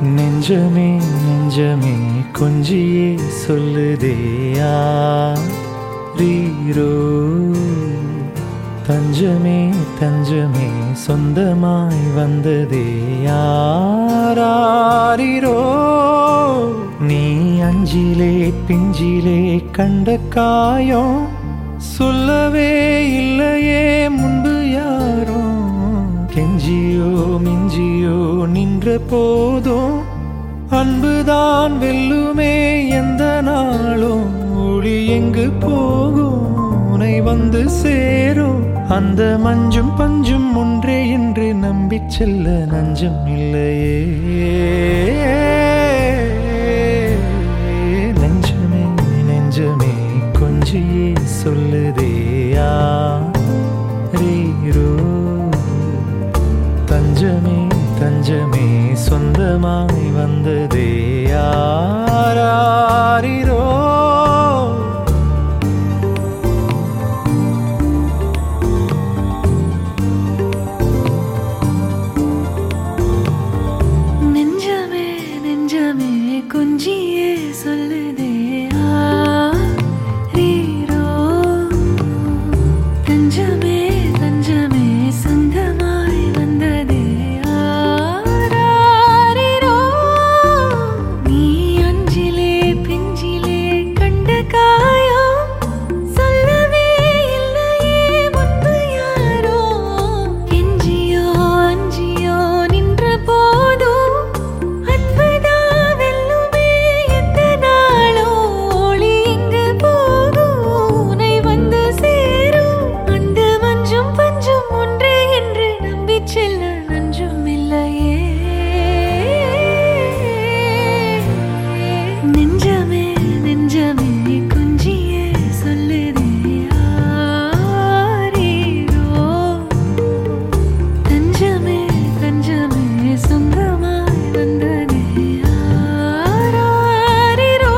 நெஞ்சமே நெஞ்சமே கொஞ்சியே சொல்லுதேயா ரீரோ தஞ்சமே தஞ்சமே சொந்தமாய் வந்ததே யாரோ நீ அஞ்சிலே பிஞ்சிலே கண்ட காயம் சொல்லவே இல்லையே முன்பு யாரோ கெஞ்சியோ மிஞ்சியோ நின்ற போதும் அன்புதான் வெல்லுமே எந்த நாளும் ஒளி எங்கு போகும் உனை வந்து சேரும் அந்த மஞ்சும் பஞ்சும் ஒன்றே என்று நம்பிச் செல்ல நஞ்சம் இல்லையே நெஞ்சமே நெஞ்சமே கொஞ்சியே சொல்லுதேயா ரீரோ தஞ்சமே தஞ்சமே சொந்தமாய் வந்ததே யாரோ நெஞ்சமே நெஞ்சமே கொஞ்சியே சொல்லுதே ஆ, ரீரோ. தஞ்சமே தஞ்சமே சொந்தமாய் வந்ததே ஆராரிரோ. நீ அஞ்சிலே பிஞ்சிலே கண்ட காயம் சொல்லவே இல்லையே முன்பு யாரோ எஞ்சியோ அஞ்சியோ நின்ற போதும் அன்புதா வெல்லுமே எந்த நாளோ ஒளி எங்கு போகும் உனை வந்து சேரும் அந்த மஞ்சும் பஞ்சும் ஒன்றே என்று நம்பிச் செல்ல நஞ்சும் இல்லையே நெஞ்சமே நெஞ்சமே கொஞ்சியே சொல்லுதே ஆரீரோ தஞ்சமே தஞ்சமே சொந்தமாய் வந்ததே ஆராரிரோ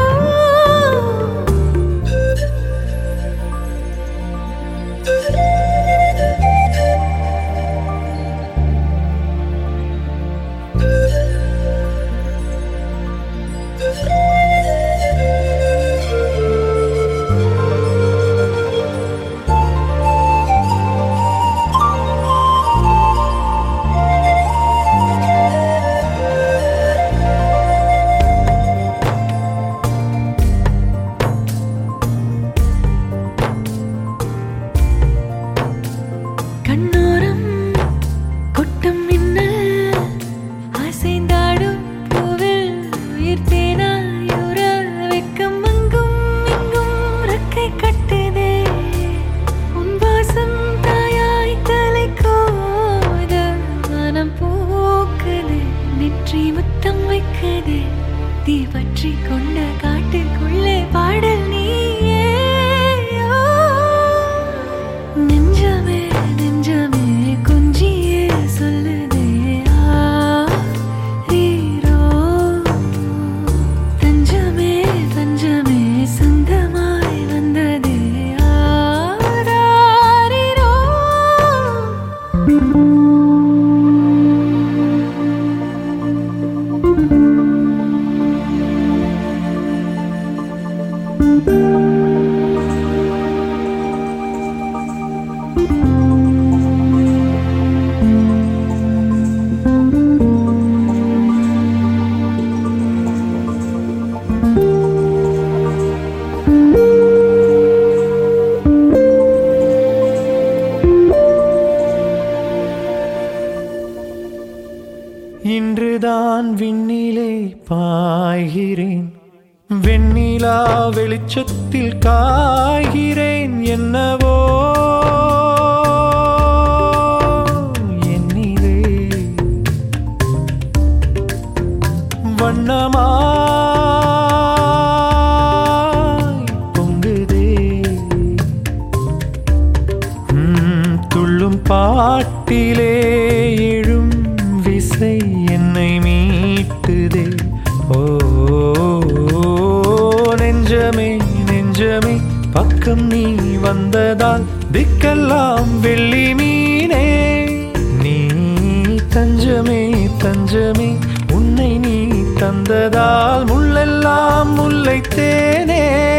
கண்ணோரம் கொட்டும் மின்னல் அசைந்தாடும் பூவில் உயிர் தேனாயுற வெக்கம் அங்கும் இங்கும் ரெக்கை கட்டுதே உன் வாசம் தாயாய் தலை கோத மனம் பூக்குதே நெற்றி முத்தம் வைக்குதே தீ பற்றி கொண்ட காட்டுக்குள்ளே பாடல் நீயே ஓ. நெஞ்சமே நெஞ்சமே கொஞ்சியே சொல்லுதே ஆரீரோ தஞ்சமே தஞ்சமே சொந்தமாய் வந்ததே ஆராரிரோ இன்றுதான் விண்ணிலே பாய்கிறேன் வெண்ணிலா வெளிச்சத்தில் காய்கிறேன் என்னவோ என்னிலே வண்ணமாய் பொங்குதே ம், துள்ளும் பாட்டிலே எழும் விசை என்னை மீட்டுதே ஓ நெஞ்சமே நெஞ்சமே பக்கம் நீ வந்ததால் திக்கெல்லாம் வெள்ளி மீனே நீ தஞ்சமே தஞ்சமே உன்னை நீ தந்ததால் முள்ளெல்லாம் முல்லை தேனே